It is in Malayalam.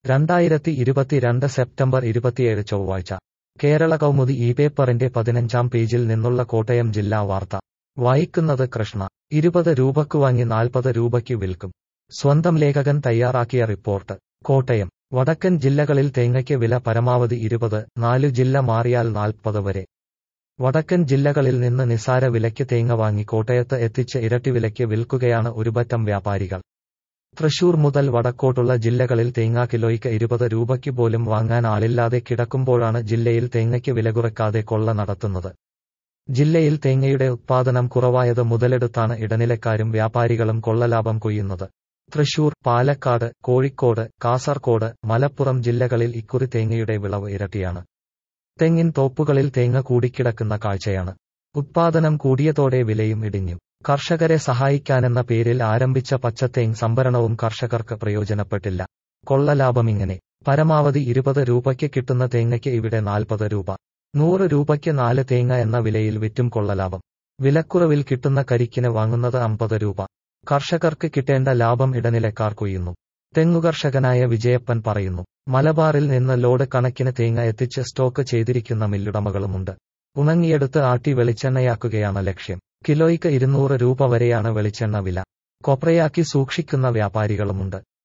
രണ്ടായിരത്തി ഇരുപത്തിരണ്ട് സെപ്റ്റംബർ ഇരുപത്തിയേഴ് ചൊവ്വാഴ്ച കേരള കൗമുദി ഈ പേപ്പറിന്റെ പതിനഞ്ചാം പേജിൽ നിന്നുള്ള കോട്ടയം ജില്ലാ വാർത്ത വായിക്കുന്നത് കൃഷ്ണ ഇരുപത് രൂപയ്ക്ക് വാങ്ങി നാൽപ്പത് രൂപയ്ക്ക് വിൽക്കും സ്വന്തം ലേഖകൻ തയ്യാറാക്കിയ റിപ്പോർട്ട് കോട്ടയം വടക്കൻ ജില്ലകളിൽ തേങ്ങയ്ക്ക് വില പരമാവധി ഇരുപത് നാലു ജില്ല മാറിയാൽ നാൽപ്പത് വരെ വടക്കൻ ജില്ലകളിൽ നിന്ന് നിസാര വിലയ്ക്ക് തേങ്ങ വാങ്ങി കോട്ടയത്ത് എത്തിച്ച് ഇരട്ടി വിലയ്ക്ക് വിൽക്കുകയാണ് ഒരുപറ്റം വ്യാപാരികൾ തൃശൂർ മുതൽ വടക്കോട്ടുള്ള ജില്ലകളിൽ തേങ്ങ കിലോയ്ക്ക് ഇരുപത് രൂപയ്ക്ക് പോലും വാങ്ങാൻ ആളില്ലാതെ കിടക്കുമ്പോഴാണ് ജില്ലയിൽ തേങ്ങയ്ക്ക് വില കുറയ്ക്കാതെ കൊള്ള നടത്തുന്നത് ജില്ലയിൽ തേങ്ങയുടെ ഉത്പാദനം കുറവായത് മുതലെടുത്താണ് ഇടനിലക്കാരും വ്യാപാരികളും കൊള്ളലാഭം കൊയ്യുന്നത് തൃശൂർ പാലക്കാട് കോഴിക്കോട് കാസർകോട് മലപ്പുറം ജില്ലകളിൽ ഇക്കുറി തേങ്ങയുടെ വിളവ് ഇരട്ടിയാണ് തെങ്ങിൻ തോപ്പുകളിൽ തേങ്ങ കൂടിക്കിടക്കുന്ന കാഴ്ചയാണ് ഉത്പാദനം കൂടിയതോടെ വിലയും ഇടിഞ്ഞു കർഷകരെ സഹായിക്കാനെന്ന പേരിൽ ആരംഭിച്ച പച്ചത്തേങ് സംഭരണവും കർഷകർക്ക് പ്രയോജനപ്പെട്ടില്ല കൊള്ളലാഭമിങ്ങനെ പരമാവധി ഇരുപത് രൂപയ്ക്ക് കിട്ടുന്ന തേങ്ങയ്ക്ക് ഇവിടെ നാൽപ്പത് രൂപ നൂറ് രൂപയ്ക്ക് നാല് തേങ്ങ എന്ന വിലയിൽ വിറ്റും കൊള്ളലാഭം വിലക്കുറവിൽ കിട്ടുന്ന കരിക്കിന് വാങ്ങുന്നത് അമ്പത് രൂപ കർഷകർക്ക് കിട്ടേണ്ട ലാഭം ഇടനിലക്കാർ കൊയ്യുന്നു തെങ്ങുകർഷകനായ വിജയപ്പൻ പറയുന്നു മലബാറിൽ നിന്ന് ലോഡ് കണക്കിന് തേങ്ങ എത്തിച്ച് സ്റ്റോക്ക് ചെയ്തിരിക്കുന്ന മില്ലുടമകളുമുണ്ട് ഉണങ്ങിയെടുത്ത് ആട്ടി വെളിച്ചെണ്ണയാക്കുകയാണ് ലക്ഷ്യം കിലോയ്ക്ക് ഇരുന്നൂറ് രൂപ വരെയാണ് വെളിച്ചെണ്ണ വില കൊപ്രയാക്കി സൂക്ഷിക്കുന്ന വ്യാപാരികളുമുണ്ട്